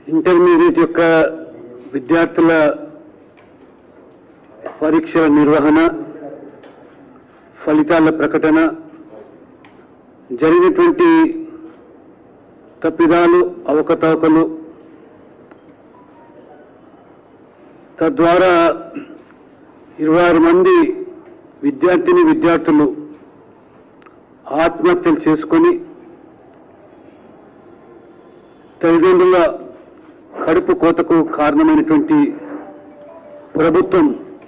intermediate యొక్క విద్యార్థుల పరీక్షల నిర్వహణ ఫలితాల ప్రకటన జరిగినటువంటి తప్పిదాలు అవకతవకలు తద్వారా ఇరవై ఆరు మంది విద్యార్థిని విద్యార్థులు ఆత్మహత్యలు చేసుకొని తల్లిదండ్రుల కడుపు కోతకు కారణమైనటువంటి ప్రభుత్వం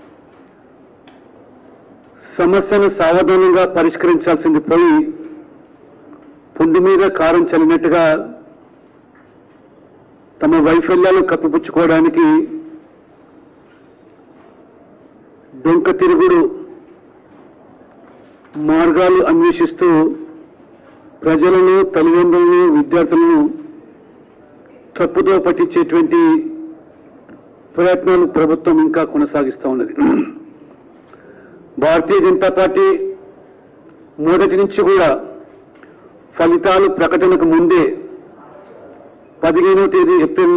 సమస్యను సావధానంగా పరిష్కరించాల్సింది పోయి పుండు మీద కారం చల్లినట్టుగా తమ వైఫల్యాలు కప్పిపుచ్చుకోవడానికి డొంక తిరుగుడు మార్గాలు అన్వేషిస్తూ ప్రజలను తల్లిదండ్రులను విద్యార్థులను తప్పుదో పట్టించేటువంటి ప్రయత్నాలు ప్రభుత్వం ఇంకా కొనసాగిస్తూ ఉన్నది భారతీయ జనతా పార్టీ మొదటి నుంచి కూడా ఫలితాలు ప్రకటనకు ముందే పదిహేనవ తేదీ ఏప్రిల్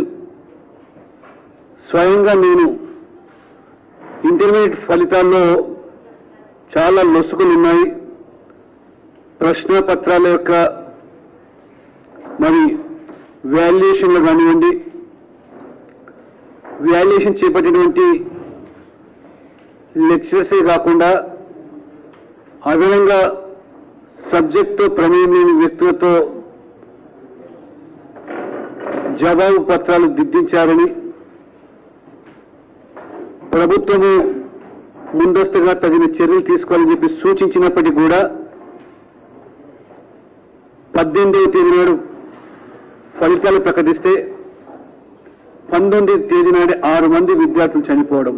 స్వయంగా నేను ఇంటర్మీడియట్ ఫలితాల్లో చాలా లొసుగులు ఉన్నాయి ప్రశ్న పత్రాల యొక్క మరి వాల్యుయేషన్లు కానివ్వండి వాల్యుయేషన్ చేపట్టినటువంటి లెక్చరర్సే కాకుండా అదనంగా సబ్జెక్టుతో ప్రమేయం లేని వ్యక్తులతో జవాబు పత్రాలు దిద్దించారని ప్రభుత్వము ముందస్తుగా తగిన చర్యలు తీసుకోవాలని చెప్పి సూచించినప్పటికీ కూడా పద్దెనిమిదవ తేదీ నాడు ఫలితాలు ప్రకటిస్తే పంతొమ్మిది తేదీ నాడే ఆరు మంది విద్యార్థులు చనిపోవడం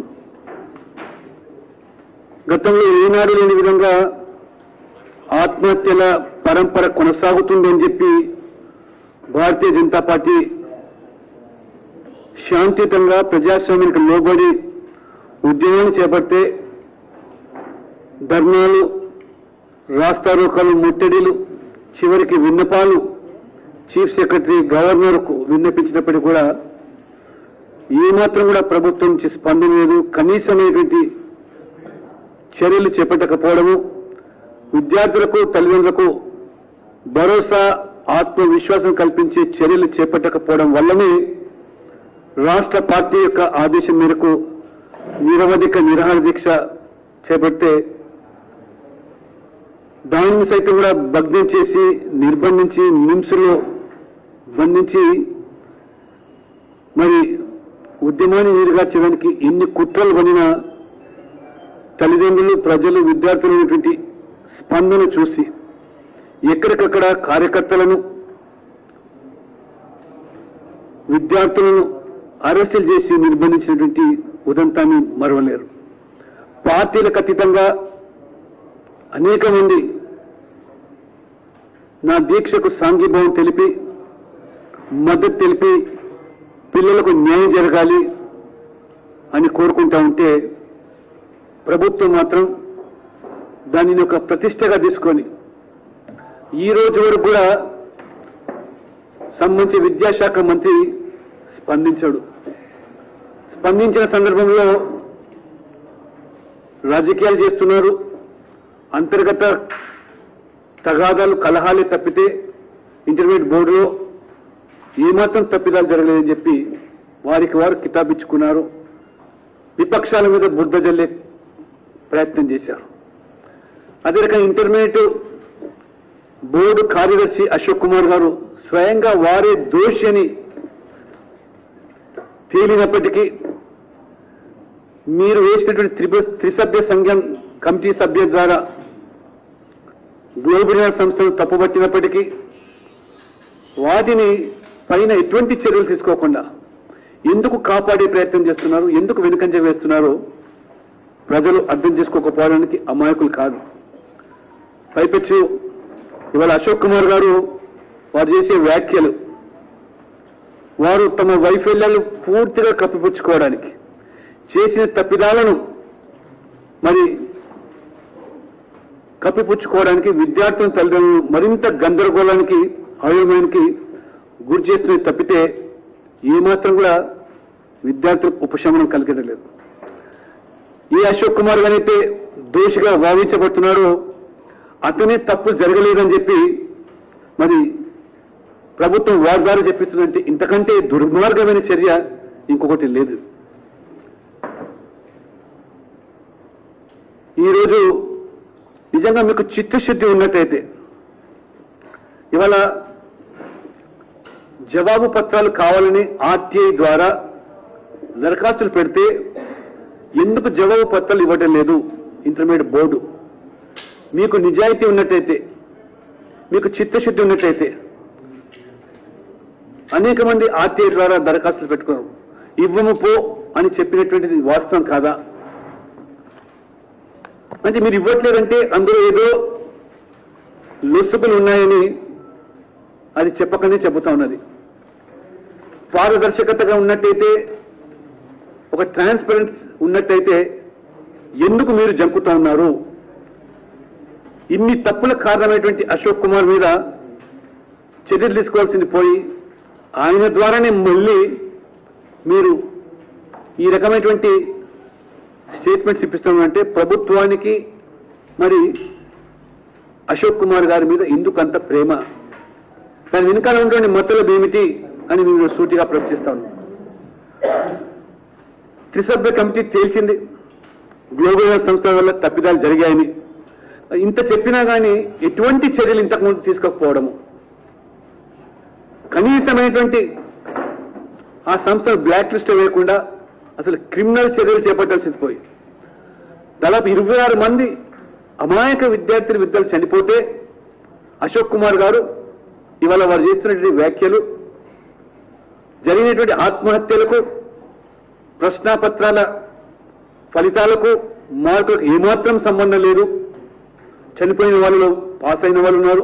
గతంలో ఏనాడు లేని విధంగా ఆత్మహత్యల పరంపర కొనసాగుతుందని చెప్పి భారతీయ జనతా పార్టీ శాంతియుతంగా ప్రజాస్వామ్యానికి లోబడి ఉద్యమాన్ని చేపడితే ధర్నాలు రాస్తారోకాలు ముట్టడిలు చివరికి విన్నపాలు చీఫ్ సెక్రటరీ గవర్నర్కు విన్నపించినప్పటికీ కూడా ఏమాత్రం కూడా ప్రభుత్వం నుంచి స్పందన లేదు కనీసమైనటువంటి చర్యలు చేపట్టకపోవడము విద్యార్థులకు తల్లిదండ్రులకు భరోసా ఆత్మవిశ్వాసం కల్పించే చర్యలు చేపట్టకపోవడం వల్లనే రాష్ట్ర పార్టీ యొక్క ఆదేశం మేరకు నిరవధిక నిరాహార దీక్ష చేపడితే దానిని సైతం కూడా భగ్నం చేసి నిర్బంధించి నిమ్స్లో బంధించి మరి ఉద్యమాన్ని నీరుగార్చడానికి ఎన్ని కుట్రలు పడినా తల్లిదండ్రులు ప్రజలు విద్యార్థులు ఉన్నటువంటి స్పందన చూసి ఎక్కడికక్కడ కార్యకర్తలను విద్యార్థులను అరెస్టులు చేసి నిర్బంధించినటువంటి ఉదంతాన్ని మరవలేరు పార్టీలకు అతీతంగా అనేక మంది నా దీక్షకు సాంఘీభావం తెలిపి మద్దతు తెలిపి పిల్లలకు న్యాయం జరగాలి అని కోరుకుంటా ఉంటే ప్రభుత్వం మాత్రం దానిని ఒక ప్రతిష్టగా తీసుకొని ఈ రోజు వరకు కూడా సంబంధించి విద్యాశాఖ మంత్రి స్పందించాడు స్పందించిన సందర్భంలో రాజకీయాలు చేస్తున్నారు అంతర్గత తగాదాలు కలహాలే తప్పితే ఇంటర్మీడియట్ బోర్డులో ఏమాత్రం తప్పిదాలు జరగలేదని చెప్పి వారికి వారు కితాబిచ్చుకున్నారు విపక్షాల మీద బుద్ధ జల్లే ప్రయత్నం చేశారు అదే రకంగా ఇంటర్మీడియట్ బోర్డు కార్యదర్శి అశోక్ కుమార్ గారు స్వయంగా వారే దోషి అని తేలినప్పటికీ మీరు వేసినటువంటి త్రిభ త్రిసభ్య సంఘం కమిటీ సభ్య ద్వారా గ్లోబల్ సంస్థను తప్పుపట్టినప్పటికీ వాటిని పైన ఎటువంటి చర్యలు తీసుకోకుండా ఎందుకు కాపాడే ప్రయత్నం చేస్తున్నారు ఎందుకు వెనుకంజ వేస్తున్నారో ప్రజలు అర్థం చేసుకోకపోవడానికి అమాయకులు కాదు పైపెచ్చు ఇవాళ అశోక్ కుమార్ గారు వారు చేసే వ్యాఖ్యలు వారు తమ వైఫల్యాలు పూర్తిగా కప్పిపుచ్చుకోవడానికి చేసిన తప్పిదాలను మరి కప్పిపుచ్చుకోవడానికి విద్యార్థుల తల్లిదండ్రులు మరింత గందరగోళానికి అయోమయానికి గురి చేస్తున్నది తప్పితే ఏమాత్రం కూడా విద్యార్థులకు ఉపశమనం కలిగడం లేదు ఏ అశోక్ కుమార్ గారైతే దోషిగా భావించబడుతున్నాడో అతనే తప్పు జరగలేదని చెప్పి మరి ప్రభుత్వం వారి ద్వారా చెప్పిస్తుందంటే ఇంతకంటే దుర్మార్గమైన చర్య ఇంకొకటి లేదు ఈరోజు నిజంగా మీకు చిత్తశుద్ధి ఉన్నట్టయితే ఇవాళ జవాబు పత్రాలు కావాలని ఆర్టీఐ ద్వారా దరఖాస్తులు పెడితే ఎందుకు జవాబు పత్రాలు ఇవ్వటం లేదు ఇంటర్మీడియట్ బోర్డు మీకు నిజాయితీ ఉన్నట్టయితే మీకు చిత్తశుద్ధి ఉన్నట్టయితే అనేక మంది ఆర్టీఐ ద్వారా దరఖాస్తులు పెట్టుకున్నారు ఇవ్వము పో అని చెప్పినటువంటిది వాస్తవం కాదా అంటే మీరు ఇవ్వట్లేదంటే అందులో ఏదో లొసుగులు ఉన్నాయని అది చెప్పకనే చెబుతా ఉన్నది పారదర్శకతగా ఉన్నట్టయితే ఒక ట్రాన్స్పరెన్స్ ఉన్నట్టయితే ఎందుకు మీరు జంకుతా ఉన్నారు ఇన్ని తప్పులకు కారణమైనటువంటి అశోక్ కుమార్ మీద చర్యలు తీసుకోవాల్సింది పోయి ఆయన ద్వారానే మళ్ళీ మీరు ఈ రకమైనటువంటి స్టేట్మెంట్స్ ఇప్పిస్తున్నామంటే ప్రభుత్వానికి మరి అశోక్ కుమార్ గారి మీద ఎందుకు అంత ప్రేమ దాని వెనకాల ఉన్నటువంటి మతలబ్ ఏమిటి అని నేను సూటిగా ప్రశ్నిస్తా ఉన్నాను త్రిసభ్య కమిటీ తేల్చింది గ్లోబల్ హెల్త్ సంస్థ వల్ల తప్పిదాలు జరిగాయని ఇంత చెప్పినా కానీ ఎటువంటి చర్యలు ఇంతకుముందు తీసుకోకపోవడము కనీసమైనటువంటి ఆ సంస్థను బ్లాక్ లిస్ట్ వేయకుండా అసలు క్రిమినల్ చర్యలు చేపట్టాల్సింది పోయి దాదాపు ఇరవై ఆరు మంది అమాయక విద్యార్థులు విద్యలు చనిపోతే అశోక్ కుమార్ గారు ఇవాళ వారు చేస్తున్నటువంటి వ్యాఖ్యలు జరిగినటువంటి ఆత్మహత్యలకు ప్రశ్నాపత్రాల ఫలితాలకు మార్కులకు ఏమాత్రం సంబంధం లేదు చనిపోయిన వాళ్ళు పాస్ అయిన వాళ్ళు ఉన్నారు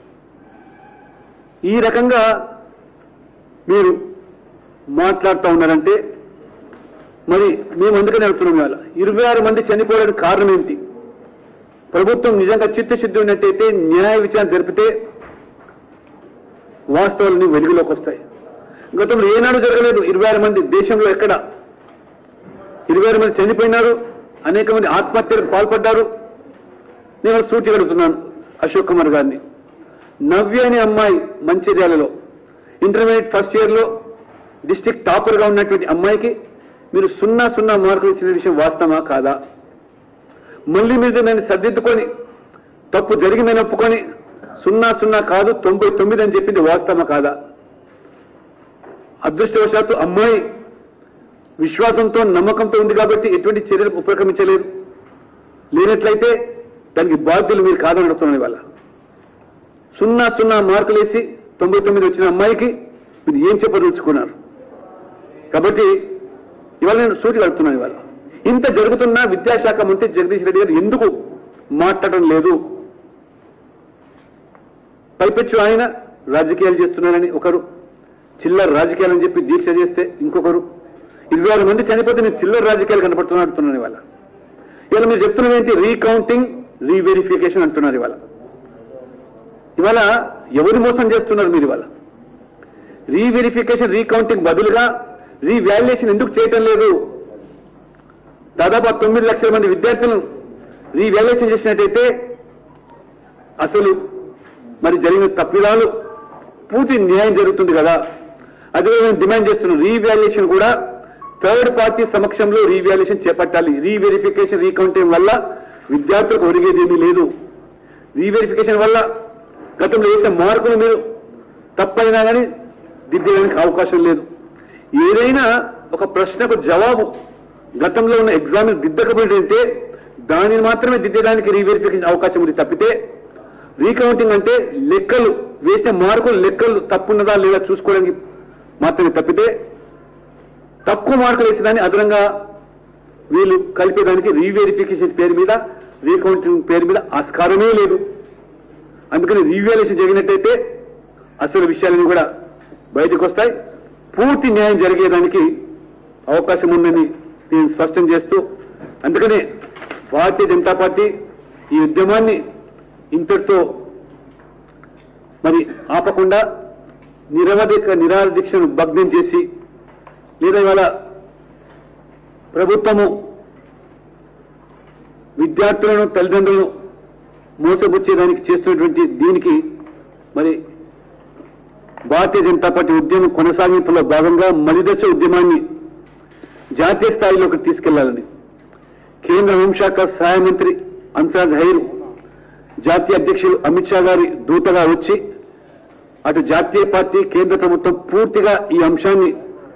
ఈ రకంగా మీరు మాట్లాడుతూ ఉన్నారంటే మరి మేము అందుకని అడుగుతున్నాం ఇవాళ ఇరవై ఆరు మంది చనిపోవడానికి కారణం ఏంటి ప్రభుత్వం నిజంగా చిత్తశుద్ధి ఉన్నట్టయితే న్యాయ విచారణ జరిపితే వాస్తవాలన్నీ వెలుగులోకి వస్తాయి గతంలో ఏనాడు జరగలేదు ఇరవై ఆరు మంది దేశంలో ఎక్కడ ఇరవై ఆరు మంది చనిపోయినారు అనేక మంది ఆత్మహత్యలకు పాల్పడ్డారు నేను సూటి అడుగుతున్నాను అశోక్ కుమార్ గారిని నవ్య అనే అమ్మాయి మంచిర్యాలలో ఇంటర్మీడియట్ ఫస్ట్ ఇయర్ లో డిస్టిక్ టాపర్ గా ఉన్నటువంటి అమ్మాయికి మీరు సున్నా సున్నా మార్కులు ఇచ్చిన విషయం వాస్తవమా కాదా మళ్ళీ మీరు దాన్ని సర్దిద్దుకొని తప్పు జరిగిందని ఒప్పుకొని సున్నా సున్నా కాదు తొంభై తొమ్మిది అని చెప్పింది వాస్తవమా కాదా అదృష్టవశాత్తు అమ్మాయి విశ్వాసంతో నమ్మకంతో ఉంది కాబట్టి ఎటువంటి చర్యలకు ఉపక్రమించలేదు లేనట్లయితే దానికి బాధ్యులు మీరు కాదని అడుగుతున్నాను ఇవాళ సున్నా సున్నా మార్కులు వేసి తొంభై తొమ్మిది వచ్చిన అమ్మాయికి మీరు ఏం చెప్పదలుచుకున్నారు కాబట్టి ఇవాళ నేను సూటి అడుగుతున్నాను ఇవాళ ఇంత జరుగుతున్నా విద్యాశాఖ మంత్రి జగదీష్ రెడ్డి గారు ఎందుకు మాట్లాడడం లేదు పైపెచ్చు ఆయన రాజకీయాలు చేస్తున్నారని ఒకరు చిల్లర రాజకీయాలని చెప్పి దీక్ష చేస్తే ఇంకొకరు ఇరవై ఆరు మంది చనిపోతే నేను చిల్లర రాజకీయాలు కనపడుతున్నా అంటున్నాను ఇవాళ ఇవాళ మీరు చెప్తున్నది ఏంటి రీకౌంటింగ్ రీవెరిఫికేషన్ అంటున్నారు ఇవాళ ఇవాళ ఎవరు మోసం చేస్తున్నారు మీరు ఇవాళ రీవెరిఫికేషన్ రీకౌంటింగ్ బదులుగా రీవాల్యుయేషన్ ఎందుకు చేయటం లేదు దాదాపు ఆ తొమ్మిది లక్షల మంది విద్యార్థులను రీవాల్యుయేషన్ చేసినట్టయితే అసలు మరి జరిగిన తప్పిదాలు పూర్తి న్యాయం జరుగుతుంది కదా అదే మేము డిమాండ్ చేస్తున్నాం రీవాల్యుయేషన్ కూడా థర్డ్ పార్టీ సమక్షంలో రీవాల్యుయేషన్ చేపట్టాలి రీవెరిఫికేషన్ రీకౌంటింగ్ వల్ల విద్యార్థులకు ఒరిగేది ఏమీ లేదు రీవెరిఫికేషన్ వల్ల గతంలో వేసిన మార్కులు మీరు తప్పైనా కానీ దిద్దేయడానికి అవకాశం లేదు ఏదైనా ఒక ప్రశ్నకు జవాబు గతంలో ఉన్న ఎగ్జామ్ దిద్దకపోయింటే దానిని మాత్రమే దిద్దడానికి రీవెరిఫికేషన్ అవకాశం ఉంది తప్పితే రీకౌంటింగ్ అంటే లెక్కలు వేసిన మార్కులు లెక్కలు తప్పున్నదా లేదా చూసుకోవడానికి మాత్రమే తప్పితే తక్కువ మార్కులు వేసేదాన్ని అదనంగా వీళ్ళు కలిపేదానికి రీవెరిఫికేషన్ పేరు మీద రీకౌంటింగ్ పేరు మీద ఆస్కారమే లేదు అందుకని రీవాల్యుయేషన్ జరిగినట్టయితే అసలు విషయాలన్నీ కూడా బయటకు వస్తాయి పూర్తి న్యాయం జరిగేదానికి అవకాశం ఉందని నేను స్పష్టం చేస్తూ అందుకనే భారతీయ జనతా పార్టీ ఈ ఉద్యమాన్ని ఇంతటితో మరి ఆపకుండా నిరవధిక నిరాదీక్షను భగ్నం చేసి లేదా ఇవాళ ప్రభుత్వము విద్యార్థులను తల్లిదండ్రులను మోసపుచ్చేదానికి చేస్తున్నటువంటి దీనికి మరి భారతీయ జనతా పార్టీ ఉద్యమం కొనసాగింపులో భాగంగా మలిదశ ఉద్యమాన్ని జాతీయ స్థాయిలోకి తీసుకెళ్లాలని కేంద్ర హోంశాఖ సహాయ మంత్రి అన్సాజ్ హైర్ జాతీయ అధ్యక్షులు అమిత్ షా గారి దూతగా వచ్చి అటు జాతీయ పార్టీ కేంద్ర ప్రభుత్వం పూర్తిగా ఈ అంశాన్ని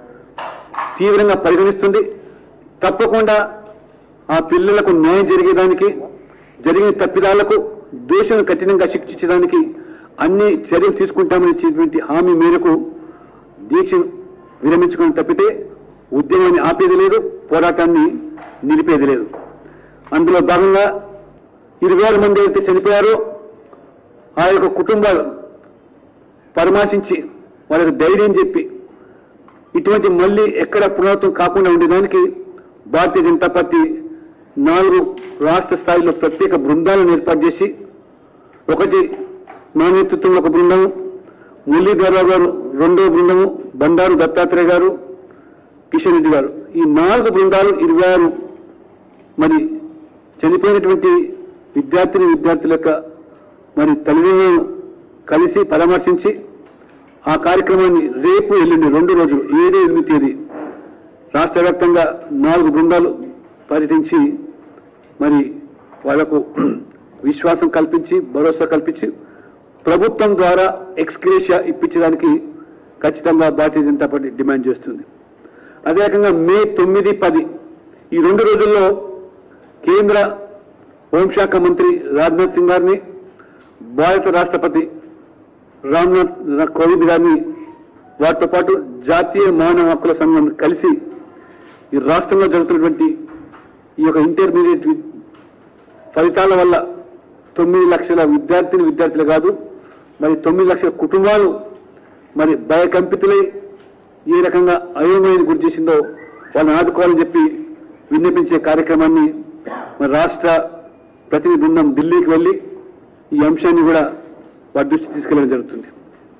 తీవ్రంగా పరిగణిస్తుంది తప్పకుండా ఆ పిల్లలకు న్యాయం జరిగేదానికి జరిగిన తప్పిదాలకు దోషులను కఠినంగా శిక్షించడానికి అన్ని చర్యలు తీసుకుంటామని ఇచ్చేటువంటి హామీ మేరకు దీక్ష విరమించుకొని తప్పితే ఉద్యమాన్ని ఆపేది లేదు పోరాటాన్ని నిలిపేది లేదు అందులో భాగంగా ఇరవై ఆరు మంది అయితే చనిపోయారో ఆ యొక్క కుటుంబాలు పరామర్శించి వాళ్ళకి ధైర్యం చెప్పి ఇటువంటి మళ్ళీ ఎక్కడ పునరావృతం కాకుండా ఉండేదానికి భారతీయ జనతా పార్టీ నాలుగు రాష్ట్ర స్థాయిలో ప్రత్యేక బృందాలను ఏర్పాటు చేసి ఒకటి నా నేతృత్వంలో ఒక బృందము మురళీధరరావు గారు రెండో బృందము బండారు దత్తాత్రేయ గారు కిషన్ రెడ్డి గారు ఈ నాలుగు బృందాలు ఇరవై ఆరు మరి చనిపోయినటువంటి విద్యార్థిని విద్యార్థుల యొక్క మరి తల్లిదండ్రులను కలిసి పరామర్శించి ఆ కార్యక్రమాన్ని రేపు ఎల్లుండి రెండు రోజులు ఏడు ఎనిమిది తేదీ రాష్ట్ర వ్యాప్తంగా నాలుగు బృందాలు పర్యటించి మరి వాళ్లకు విశ్వాసం కల్పించి భరోసా కల్పించి ప్రభుత్వం ద్వారా ఎక్స్క్రేషియా ఇప్పించడానికి ఖచ్చితంగా భారతీయ జనతా పార్టీ డిమాండ్ చేస్తుంది అదే రకంగా మే తొమ్మిది పది ఈ రెండు రోజుల్లో కేంద్ర హోంశాఖ మంత్రి రాజ్నాథ్ సింగ్ గారిని భారత రాష్ట్రపతి రామ్నాథ్ కోవింద్ గారిని వారితో పాటు జాతీయ మానవ హక్కుల సంఘం కలిసి ఈ రాష్ట్రంలో జరుగుతున్నటువంటి ఈ యొక్క ఇంటర్మీడియట్ వి- ఫలితాల వల్ల తొమ్మిది లక్షల విద్యార్థిని విద్యార్థులు కాదు మరి తొమ్మిది లక్షల కుటుంబాలు మరి భయకంపితులై ఏ రకంగా అయోమయాన్ని గురి చేసిందో వాళ్ళని ఆదుకోవాలని చెప్పి విన్నపించే కార్యక్రమాన్ని మరి రాష్ట్ర ప్రతినిధి బృందం ఢిల్లీకి వెళ్ళి ఈ అంశాన్ని కూడా వారి దృష్టి తీసుకెళ్లడం జరుగుతుంది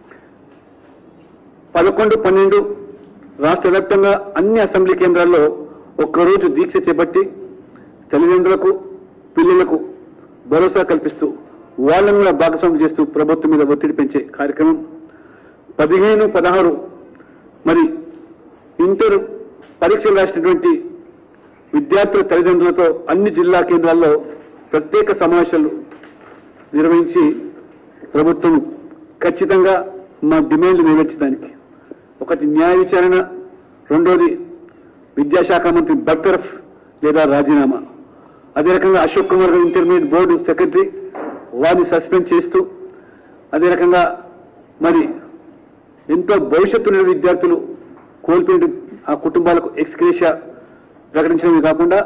పదకొండు పన్నెండు రాష్ట్ర వ్యాప్తంగా అన్ని అసెంబ్లీ కేంద్రాల్లో ఒక్కరోజు దీక్ష చేపట్టి తల్లిదండ్రులకు పిల్లలకు భరోసా కల్పిస్తూ వాళ్ళను కూడా భాగస్వామ్యం చేస్తూ ప్రభుత్వం మీద ఒత్తిడి పెంచే కార్యక్రమం పదిహేను పదహారు మరి ఇంటర్ పరీక్షలు రాసినటువంటి విద్యార్థుల తల్లిదండ్రులతో అన్ని జిల్లా కేంద్రాల్లో ప్రత్యేక సమావేశాలు నిర్వహించి ప్రభుత్వం ఖచ్చితంగా మా డిమాండ్లు నెరవేర్చడానికి ఒకటి న్యాయ విచారణ రెండోది విద్యాశాఖ మంత్రి బర్తరఫ్ లేదా రాజీనామా అదే రకంగా అశోక్ కుమార్ గారు ఇంటర్మీడియట్ బోర్డు సెక్రటరీ వారిని సస్పెండ్ చేస్తూ అదే రకంగా మరి ఎంతో భవిష్యత్తు ఉన్న విద్యార్థులు కోల్పోయిన ఆ కుటుంబాలకు ఎక్స్క్రేషియా ప్రకటించడమే కాకుండా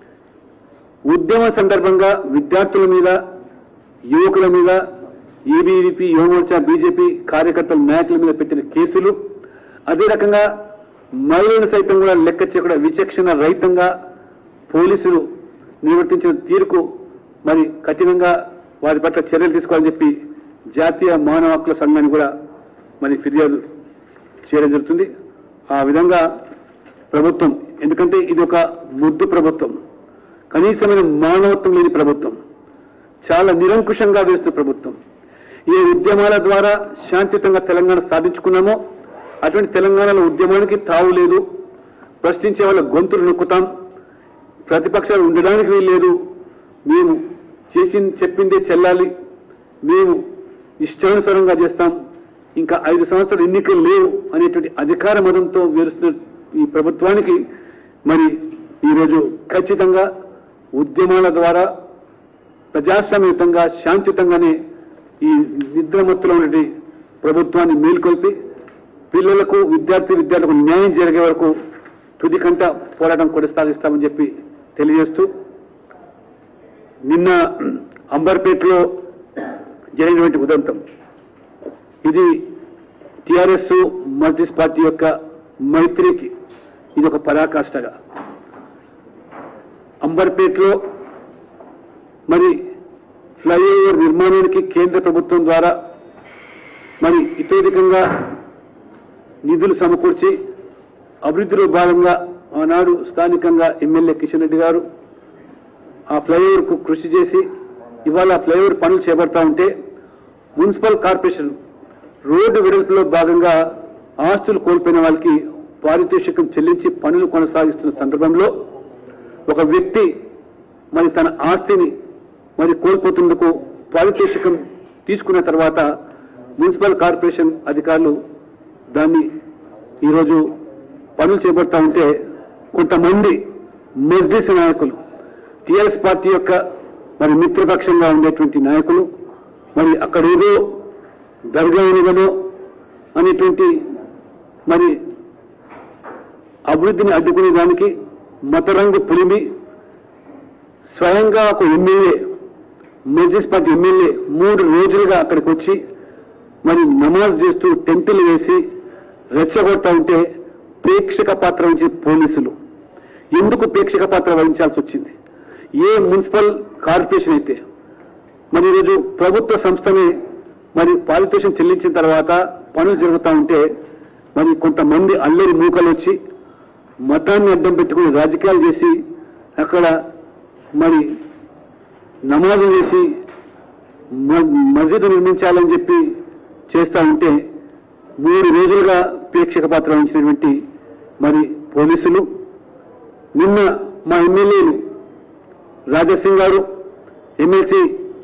ఉద్యమ సందర్భంగా విద్యార్థుల మీద యువకుల మీద ఏబీవీపీ యువమోర్చా బీజేపీ కార్యకర్తల నాయకుల మీద పెట్టిన కేసులు అదే రకంగా మహిళలను సైతం కూడా లెక్క చేయకుండా విచక్షణ రహితంగా పోలీసులు నిర్వర్తించిన తీరుకు మరి కఠినంగా వారి పట్ల చర్యలు తీసుకోవాలని చెప్పి జాతీయ మానవ హక్కుల సంఘాన్ని కూడా మరి ఫిర్యాదు చేయడం జరుగుతుంది ఆ విధంగా ప్రభుత్వం ఎందుకంటే ఇది ఒక ముద్దు ప్రభుత్వం కనీసమైన మానవత్వం లేని ప్రభుత్వం చాలా నిరంకుశంగా వేస్తున్న ప్రభుత్వం ఏ ఉద్యమాల ద్వారా శాంతియుతంగా తెలంగాణ సాధించుకున్నామో అటువంటి తెలంగాణలో ఉద్యమానికి తావు లేదు ప్రశ్నించే వాళ్ళ గొంతులు నొక్కుతాం ప్రతిపక్షాలు ఉండడానికి వీల్లేదు మేము చేసింది చెప్పిందే చెల్లాలి మేము ఇష్టానుసారంగా చేస్తాం ఇంకా ఐదు సంవత్సరాలు ఎన్నికలు లేవు అనేటువంటి అధికార మతంతో వేరుస్తున్న ఈ ప్రభుత్వానికి మరి ఈరోజు ఖచ్చితంగా ఉద్యమాల ద్వారా ప్రజాస్వామ్యయుతంగా శాంతియుతంగానే ఈ నిద్రమత్తులో ఉన్నటువంటి ప్రభుత్వాన్ని మేల్కొల్పి పిల్లలకు విద్యార్థి విద్యార్థులకు న్యాయం జరిగే వరకు తుది కంట పోరాటం కొనసాగిస్తామని చెప్పి తెలియజేస్తూ నిన్న అంబర్పేటలో జరిగినటువంటి ఉదంతం ఇది టిఆర్ఎస్ మజ్లిస్ పార్టీ యొక్క మైత్రికి ఇది ఒక పరాకాష్ఠగా అంబర్పేటలో మరి ఫ్లైఓవర్ నిర్మాణానికి కేంద్ర ప్రభుత్వం ద్వారా మరి ఇతోధికంగా నిధులు సమకూర్చి అభివృద్ధిలో భాగంగా ఆనాడు స్థానికంగా ఎమ్మెల్యే కిషన్ రెడ్డి గారు ఆ ఫ్లైఓవర్ కు కృషి చేసి ఇవాళ ఆ ఫ్లైఓవర్ పనులు చేపడతా ఉంటే మున్సిపల్ కార్పొరేషన్ రోడ్డు వెడల్పులో భాగంగా ఆస్తులు కోల్పోయిన వాళ్ళకి పారితోషికం చెల్లించి పనులు కొనసాగిస్తున్న సందర్భంలో ఒక వ్యక్తి మరి తన ఆస్తిని మరి కోల్పోతున్నందుకు పారితోషికం తీసుకున్న తర్వాత మున్సిపల్ కార్పొరేషన్ అధికారులు దాన్ని ఈరోజు పనులు చేపడతా ఉంటే కొంతమంది మజ్లిస్ నాయకులు టిఆర్ఎస్ పార్టీ యొక్క మరి మిత్రపక్షంగా ఉండేటువంటి నాయకులు మరి అక్కడ ఏదో దర్గా ఏదో అనేటువంటి మరి అభివృద్ధిని అడ్డుకునే దానికి మతరంగు పులిమి స్వయంగా ఒక ఎమ్మెల్యే మజ్లిస్ పార్టీ ఎమ్మెల్యే మూడు రోజులుగా అక్కడికి వచ్చి మరి నమాజ్ చేస్తూ టెంటులు వేసి రెచ్చగొడతా ఉంటే ప్రేక్షక పాత్ర వహించే పోలీసులు ఎందుకు ప్రేక్షక పాత్ర వహించాల్సి వచ్చింది ఏ మున్సిపల్ కార్పొరేషన్ అయితే మరి ఈరోజు ప్రభుత్వ సంస్థని మరి పారితోషం చెల్లించిన తర్వాత పనులు జరుగుతూ ఉంటే మరి కొంతమంది అల్లరి మూకలు వచ్చి మతాన్ని అడ్డం పెట్టుకుని రాజకీయాలు చేసి అక్కడ మరి నమాజు చేసి మ- మస్జిద్ నిర్మించాలని చెప్పి చేస్తా ఉంటే మూడు రోజులుగా ప్రేక్షక పాత్ర వహించినటువంటి మరి పోలీసులు నిన్న మా ఎమ్మెల్యేలు రాజాసింగ్ గారు ఎమ్మెల్సీ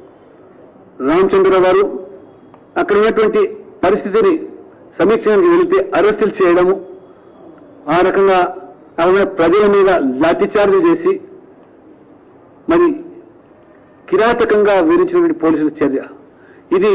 రామచంద్ర గారు అక్కడ ఉన్నటువంటి పరిస్థితిని సమీక్షడానికి వెళితే అరెస్టులు చేయడము ఆ రకంగా అక్కడ ఉన్న ప్రజల మీద లాఠీచార్జ్ చేసి మరి కిరాతకంగా వివరించినటువంటి పోలీసుల చర్య ఇది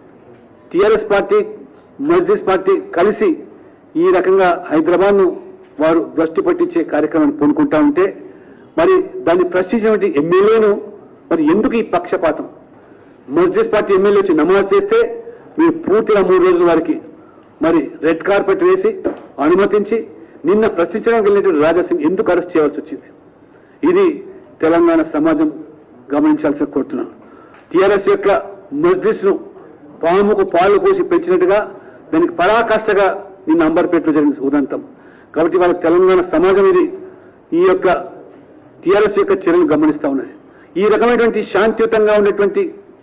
టిఆర్ఎస్ పార్టీ మజ్లిస్ పార్టీ కలిసి ఈ రకంగా హైదరాబాద్ ను వారు దృష్టి పట్టించే కార్యక్రమాన్ని పూనుకుంటా ఉంటే మరి దాన్ని ప్రశ్నించినటువంటి ఎమ్మెల్యేను మరి ఎందుకు ఈ పక్షపాతం మజ్లిస్ పార్టీ ఎమ్మెల్యే వచ్చి నమోదు చేస్తే మీరు పూర్తిగా మూడు రోజుల వారికి మరి రెడ్ కార్పెట్ వేసి అనుమతించి నిన్న ప్రశ్నించడానికి వెళ్ళినటువంటి రాజాసింగ్ ఎందుకు అరెస్ట్ చేయాల్సి వచ్చింది ఇది తెలంగాణ సమాజం గమనించాల్సి కోరుతున్నాను టిఆర్ఎస్ యొక్క మజ్లిస్ ను పాముకు పాలు పోసి పెంచినట్టుగా దానికి పరాకాష్ఠగా నిన్న అంబర్పేటలో జరిగిన ఉదంతం కాబట్టి వాళ్ళ తెలంగాణ సమాజం ఇది ఈ యొక్క టిఆర్ఎస్ యొక్క చర్యలు గమనిస్తా ఉన్నది ఈ రకమైనటువంటి శాంతియుతంగా ఉన్నటువంటి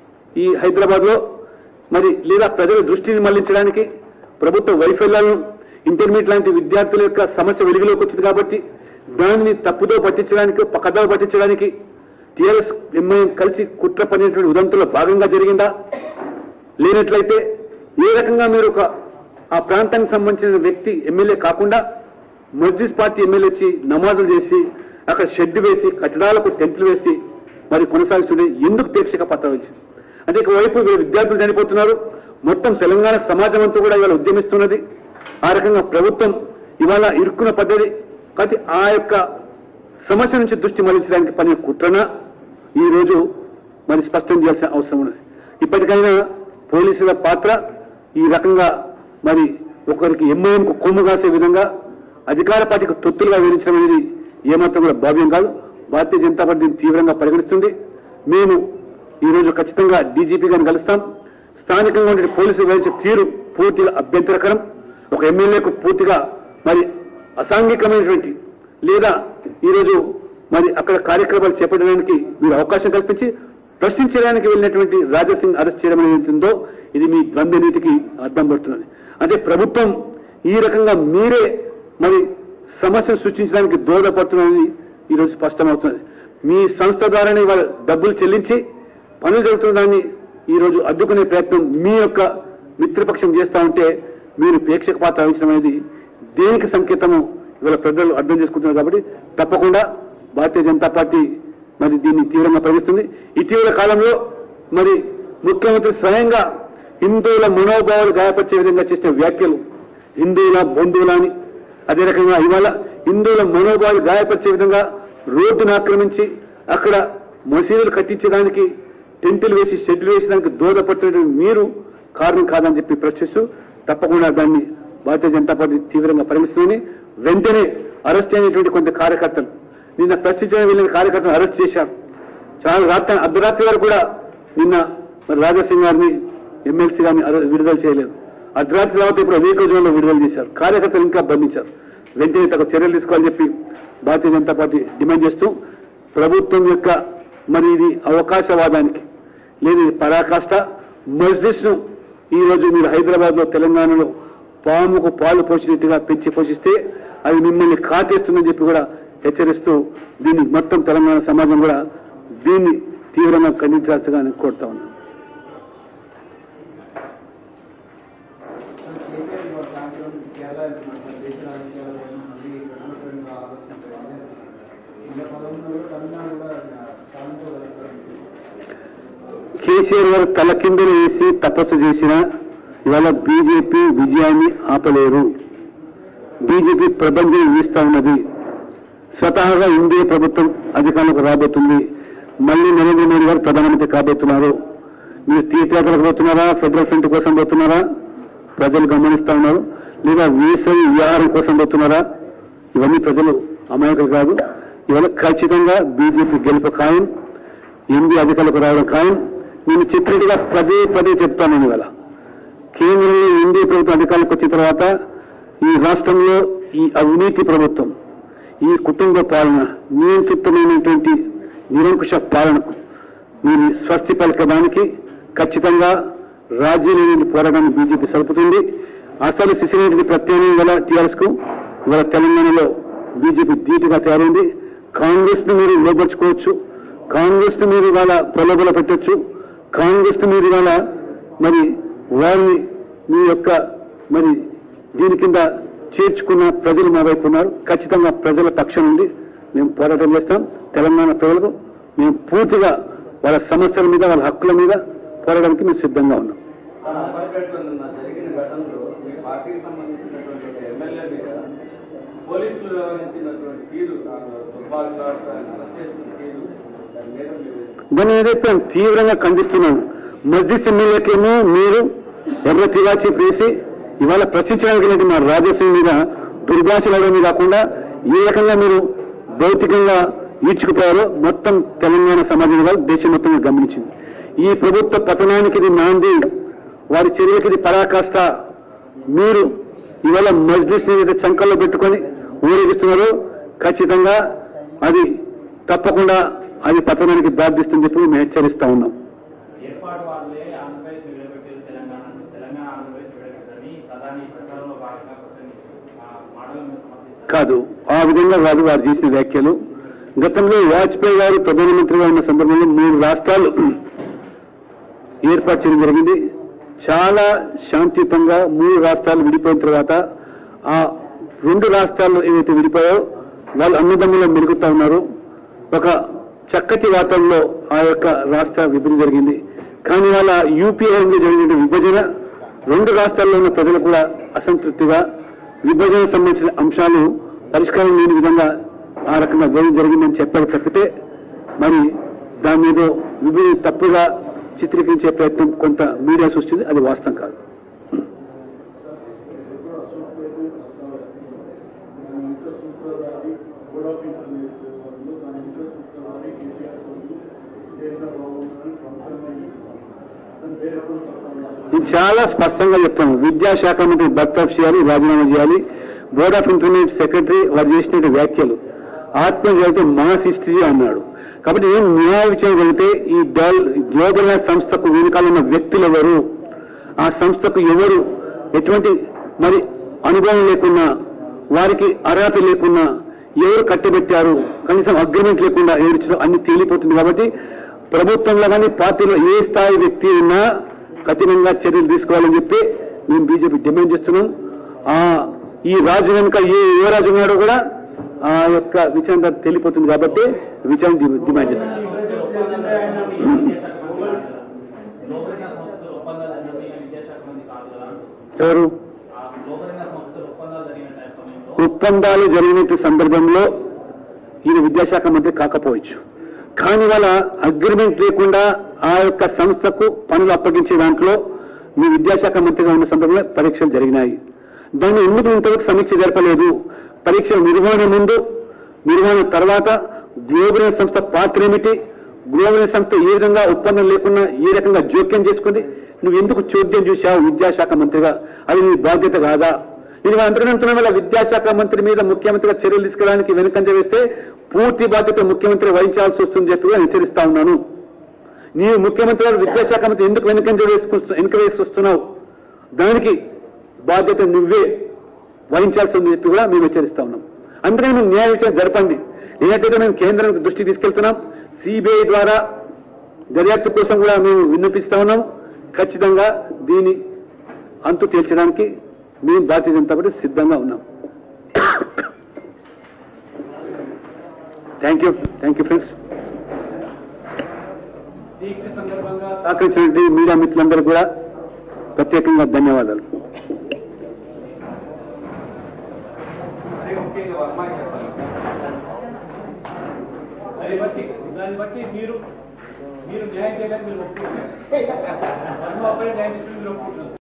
ఈ హైదరాబాద్ లో మరి లేదా ప్రజల దృష్టిని మళ్లించడానికి ప్రభుత్వ వైఫల్యాలను ఇంటర్మీడియట్ లాంటి విద్యార్థుల యొక్క సమస్య వెలుగులోకి వచ్చింది కాబట్టి దానిని తప్పుదో పట్టించడానికి పక్కదో పట్టించడానికి టీఆర్ఎస్ ఎంఐఎం కలిసి కుట్ర పడినటువంటి ఉదంతంలో భాగంగా జరిగిందా లేనట్లయితే ఏ రకంగా మీరు ఒక ఆ ప్రాంతానికి సంబంధించిన వ్యక్తి ఎమ్మెల్యే కాకుండా మజ్లిస్ పార్టీ ఎమ్మెల్యే వచ్చి నమాజులు చేసి అక్కడ షెడ్ వేసి కట్టడాలకు టెంట్లు వేసి మరి కొనసాగిస్తుంటే ఎందుకు ప్రేక్షక పాత్ర వచ్చింది అంటే ఒకవైపు వీళ్ళ విద్యార్థులు చనిపోతున్నారు మొత్తం తెలంగాణ సమాజం అంతా కూడా ఇవాళ ఉద్యమిస్తున్నది ఆ రకంగా ప్రభుత్వం ఇవాళ ఇరుక్కున్న పద్ధతి కాబట్టి ఆ యొక్క సమస్య నుంచి దృష్టి మళ్లించడానికి పని కుట్రన ఈ రోజు మరి స్పష్టం చేయాల్సిన అవసరం ఉన్నది ఇప్పటికైనా పోలీసుల పాత్ర ఈ రకంగా మరి ఒకరికి ఎంఐఎంకు కొమ్ము కాసే విధంగా అధికార పార్టీకి తొత్తులుగా వివరించడం అనేది ఏమాత్రం కూడా భావ్యం కాదు భారతీయ జనతా పార్టీ దీన్ని తీవ్రంగా పరిగణిస్తుంది మేము ఈ రోజు ఖచ్చితంగా డీజీపీ గారిని కలుస్తాం స్థానికంగా ఉండే పోలీసులు వహించే తీరు పూర్తిగా అభ్యంతరకరం ఒక ఎమ్మెల్యేకు పూర్తిగా మరి అసాంఘికమైనటువంటి లేదా ఈరోజు మరి అక్కడ కార్యక్రమాలు చేపట్టడానికి మీరు అవకాశం కల్పించి ప్రశ్నించడానికి వెళ్ళినటువంటి రాజాసింగ్ అరెస్ట్ చేయడం అనేది ఉందో ఇది మీ ద్వంద్వ నీతికి అర్థం పడుతున్నది అంటే ప్రభుత్వం ఈ రకంగా మీరే మరి సమస్యను సృష్టించడానికి దోహదపడుతున్నది ఈరోజు స్పష్టమవుతున్నది మీ సంస్థ ద్వారానే వాళ్ళ డబ్బులు చెల్లించి పనులు జరుగుతున్న దాన్ని ఈ రోజు అడ్డుకునే ప్రయత్నం మీ యొక్క మిత్రపక్షం చేస్తా ఉంటే మీరు ప్రేక్షక పాత్ర వహించడం అనేది దేనికి సంకేతము ఇవాళ ప్రజలు అర్థం చేసుకుంటున్నారు కాబట్టి తప్పకుండా భారతీయ జనతా పార్టీ మరి దీన్ని తీవ్రంగా ప్రవేశిస్తుంది ఇటీవల కాలంలో మరి ముఖ్యమంత్రి స్వయంగా హిందువుల మనోభావాలు గాయపరిచే విధంగా చేసిన వ్యాఖ్యలు హిందువుల బంధువుల అని అదే రకంగా ఇవాళ హిందువుల మనోభావాలు గాయపరిచే విధంగా రోడ్డును ఆక్రమించి అక్కడ మసీదులు కట్టించడానికి టెంటులు వేసి షెడ్లు వేసడానికి దోహదపడుతున్న మీరు కారణం కాదని చెప్పి ప్రశ్నిస్తూ తప్పకుండా దాన్ని భారతీయ జనతా పార్టీ తీవ్రంగా పరిగణిస్తుంది వెంటనే అరెస్ట్ అయినటువంటి కొంత కార్యకర్తలు నిన్న ప్రశ్నించడానికి వెళ్ళిన కార్యకర్తలు అరెస్ట్ చేశారు చాలా రాత్రి అర్ధరాత్రి వరకు కూడా నిన్న మరి రాజాసింగ్ గారిని ఎమ్మెల్సీ గారిని అరె- విడుదల చేయలేదు అర్ధరాత్రి తర్వాత ఇప్పుడు అనేక రోజుల్లో విడుదల చేశారు కార్యకర్తలు ఇంకా బంధించారు వెంటనే తగు చర్యలు తీసుకోవాలని చెప్పి భారతీయ జనతా పార్టీ డిమాండ్ చేస్తూ ప్రభుత్వం యొక్క మరి ఇది అవకాశవాదానికి లేదు ఇది పరాకాష్ట మస్జిద్ ను ఈ రోజు మీరు హైదరాబాద్ లో తెలంగాణలో పాముకు పాలు పోసినట్టుగా పెంచి పోషిస్తే అది మిమ్మల్ని కాటేస్తుందని చెప్పి కూడా హెచ్చరిస్తూ దీన్ని మొత్తం తెలంగాణ సమాజం కూడా దీన్ని తీవ్రంగా ఖండించాల్సిగా నేను కోరుతా ఉన్నాను కేసీఆర్ ఇవాళ సాయంత్రం కేరళ వెళ్తున్నారు దేశ రాజకీయాల్లో మళ్ళీ ప్రధానమంత్రిగా ఆలోచించారు ఇంకా పదకొండు తమిళనాడు కూడా స్థానంతో కలుస్తారు కేసీఆర్ గారు తల కిందలు వేసి తపస్సు చేసిన ఇవాళ బీజేపీ విజయాన్ని ఆపలేరు బీజేపీ ప్రబంధం వీస్తా ఉన్నది స్వతహాగా ఇండియా ప్రభుత్వం అధికారంలోకి రాబోతుంది మళ్ళీ నరేంద్ర మోడీ గారు ప్రధానమంత్రి కాబోతున్నారు మీరు తీర్థయాత్రకు పోతున్నారా ఫెడరల్ ఫ్రంట్ కోసం పోతున్నారా ప్రజలు గమనిస్తా ఉన్నారు లేదా వేసవి విహారం కోసం పోతున్నారా ఇవన్నీ ప్రజలు అమాయకులు కాదు ఇవాళ ఖచ్చితంగా బీజేపీ గెలుపు ఖాయం ఎనిమిది అధికారులకు రావడం ఖాయం నేను చెప్పినట్టుగా పదే పదే చెప్తాను నేను ఇవాళ కేంద్రంలో ఎన్డీఏ ప్రభుత్వం అధికారులకు వచ్చిన తర్వాత ఈ రాష్ట్రంలో ఈ అవినీతి ప్రభుత్వం ఈ కుటుంబ పాలన నియంత్రితమైనటువంటి నిరంకుశ పాలనకు మీరు స్వస్తి పలకడానికి ఖచ్చితంగా రాజ్యం పోరాటాన్ని బీజేపీ సలుపుతుంది అసలు శిశిరెడ్డికి ప్రత్యామ్నాయం గల టీఆర్ఎస్ కు ఇవాళ తెలంగాణలో బీజేపీ ధీటుగా తయారైంది కాంగ్రెస్ ను మీరు లోపరుచుకోవచ్చు కాంగ్రెస్ ను మీరు ఇవాళ ప్రలోభల పెట్టొచ్చు కాంగ్రెస్ ను మీరు ఇవాళ మరి వారిని మీ యొక్క మరి దీని కింద చేర్చుకున్న ప్రజలు మా వైపు ఉన్నారు ఖచ్చితంగా ప్రజల పక్షం నుండి మేము పోరాటం చేస్తాం తెలంగాణ ప్రజలకు మేము పూర్తిగా వాళ్ళ సమస్యల మీద వాళ్ళ హక్కుల మీద పోరాడడానికి మేము సిద్ధంగా ఉన్నాం అమర్పేటలో నిన్న జరిగిన ఘటనలో మీ పార్టీకి సంబంధించినటువంటి ఒక ఎమ్మెల్యే మీద పోలీసులు వ్యవహరించినటువంటి తీరు ఆ దుర్భాగ్యాలు ఆయన అరెస్ట్ చేసిన తీరు దాని మీద మీరు దాన్ని ఏదైతే తీవ్రంగా ఖండిస్తున్నాను మస్జిద్ ఎమ్మెల్యేకేమో మీరు ఎర్ర తివాచి వేసి ఇవాళ ప్రశ్నించడానికి లేదు మా రాజసింగ్ మీద దుర్భాషలాడమే కాకుండా ఏ రకంగా మీరు భౌతికంగా ఈడ్చుకుపోయారో మొత్తం తెలంగాణ సమాజం వాళ్ళు దేశం మొత్తం మీద గమనించింది ఈ ప్రభుత్వ పతనానికి ఇది నాంది వారి చర్యకి ఇది పరాకాష్ట మీరు ఇవాళ మజ్లిస్ ని ఏదైతే చంకల్లో పెట్టుకొని ఊరేగిస్తున్నారో ఖచ్చితంగా అది తప్పకుండా అది పతనానికి దారితీస్తుందని చెప్పి మేము హెచ్చరిస్తా ఉన్నాం ఏర్పాటు వాళ్ళే ఆంధ్రప్రదేశ్ విడగొట్టారు తెలంగాణ తెలంగాణ ఆంధ్రప్రదేశ్ విడగొట్టని ప్రధాని ప్రచారంలో భాగంగా కొన్ని ఆ, మాటలను సమర్థిస్తారు కాదు ఆ విధంగా కాదు వారు చేసిన వ్యాఖ్యలు గతంలో వాజ్పేయి గారు ప్రధానమంత్రిగా ఉన్న సందర్భంలో మూడు రాష్ట్రాలు ఏర్పాటు చేయడం జరిగింది చాలా శాంతియుతంగా మూడు రాష్ట్రాలు విడిపోయిన తర్వాత ఆ రెండు రాష్ట్రాలు ఏవైతే విడిపోయాయో వాళ్ళు అన్నదమ్ములో మెరుగుతా ఉన్నారు ఒక చక్కటి వాతావరణంలో ఆ యొక్క రాష్ట్ర విభజన జరిగింది కానీ వాళ్ళ యూపీఏ జరిగిన విభజన రెండు రాష్ట్రాల్లో ఉన్న ప్రజలు కూడా అసంతృప్తిగా విభజన సంబంధించిన అంశాలు పరిష్కారం లేని విధంగా ఆ రకంగా వేయడం జరిగిందని చెప్పారు తప్పితే మరి దాని మీద విభజన తప్పుగా చిత్రీకరించే ప్రయత్నం కొంత మీడియా సృష్టింది అది వాస్తవం కాదు ఇది చాలా స్పష్టంగా చెప్తాను విద్యాశాఖ మంత్రి బర్తాఫ్ చేయాలి రాజీనామా చేయాలి బోర్డ్ ఆఫ్ ఇంటర్మీడియట్ సెక్రటరీ వారు చేసిన వ్యాఖ్యలు ఆత్మ జరిగితే మాస్ హిస్టరీ అన్నాడు కాబట్టి ఏం న్యాయ విచారణ జరిగితే ఈ డల్ గ్లోబల్ సంస్థకు వెనుకాల ఉన్న వ్యక్తులు ఎవరు ఆ సంస్థకు ఎవరు ఎటువంటి మరి అనుభవం లేకున్నా వారికి అర్హత లేకున్నా ఎవరు కట్టబెట్టారు కనీసం అగ్రిమెంట్ లేకుండా ఎవరు ఇచ్చారో అన్ని తేలిపోతుంది కాబట్టి ప్రభుత్వంలో కానీ పార్టీలో ఏ స్థాయి వ్యక్తి ఉన్నా కఠినంగా చర్యలు తీసుకోవాలని చెప్పి మేము బీజేపీ డిమాండ్ చేస్తున్నాం ఆ ఈ రాజు వెనుక ఏ ఏ రాజు ఉన్నాడో కూడా ఆ యొక్క విచారణ తెలిపోతుంది కాబట్టి విచారణ డి- డిమాండ్ చేస్తున్నాం లోపలిన సంస్థలు ఒప్పందాలు జరిగిన విద్యాశాఖ మంత్రి కాదు కదా ఎవరు ఆ లోపలిన సంస్థలు ఒప్పందాలు జరిగిన టైం సమయంలో ఒప్పందాలు జరిగినట్టు సందర్భంలో ఈయన విద్యాశాఖ మంత్రి కాకపోవచ్చు కానీ వాళ్ళ అగ్రిమెంట్ లేకుండా ఆ యొక్క సంస్థకు పనులు అప్పగించే దాంట్లో మీ విద్యాశాఖ మంత్రిగా ఉన్న సందర్భంలో పరీక్షలు జరిగినాయి దాన్ని ఎందుకు ఇంతవరకు సమీక్ష జరపలేదు పరీక్షల నిర్వహణ ముందు నిర్వహణ తర్వాత గ్లోబల్ సంస్థ పాత్ర ఏమిటి గ్లోబల్ సంస్థ ఏ విధంగా ఒప్పందం లేకుండా ఏ రకంగా జోక్యం చేసుకుంది నువ్వు ఎందుకు చోద్యం చూశావు విద్యాశాఖ మంత్రిగా అది నీ బాధ్యత కాదా ఇది అంతర్గంతున్న వల్ల విద్యాశాఖ మంత్రి మీద ముఖ్యమంత్రిగా చర్యలు తీసుకోవడానికి వెనుకంజ వేస్తే పూర్తి బాధ్యత ముఖ్యమంత్రి వహించాల్సి వస్తుందని చెప్పి కూడా హెచ్చరిస్తా ఉన్నాను నీవు ముఖ్యమంత్రి గారు విద్యాశాఖ మంత్రి ఎందుకు వెనుకంజ వేసుకు వెనుక వేసి వస్తున్నావు దానికి బాధ్యత నువ్వే వహించాల్సి ఉంది చెప్పి కూడా మేము హెచ్చరిస్తా ఉన్నాం అందుకని మేము న్యాయ విషయం జరపండి ఏదైతే మేము కేంద్రం దృష్టికి తీసుకెళ్తున్నాం సిబిఐ ద్వారా దర్యాప్తు కోసం కూడా మేము విన్నపిస్తా ఉన్నాం ఖచ్చితంగా దీని అంతు తేల్చడానికి మేము భారతీయ జనతా పార్టీ సిద్ధంగా ఉన్నాం thank you thank you friends దీక్ష సందర్భంగా సహకరించినటువంటి మీడియా మిత్రులందరూ కూడా ప్రత్యేకంగా ధన్యవాదాలు అదే ముఖ్యంగా వర్మకి చెప్పాలి దాన్ని బట్టి దాన్ని బట్టి మీరు మీరు న్యాయం చేయడానికి మీరు ఒప్పుకుంటారు ధర్మ అప్పుడే న్యాయం చేసి మీరు ఒప్పుకుంటారు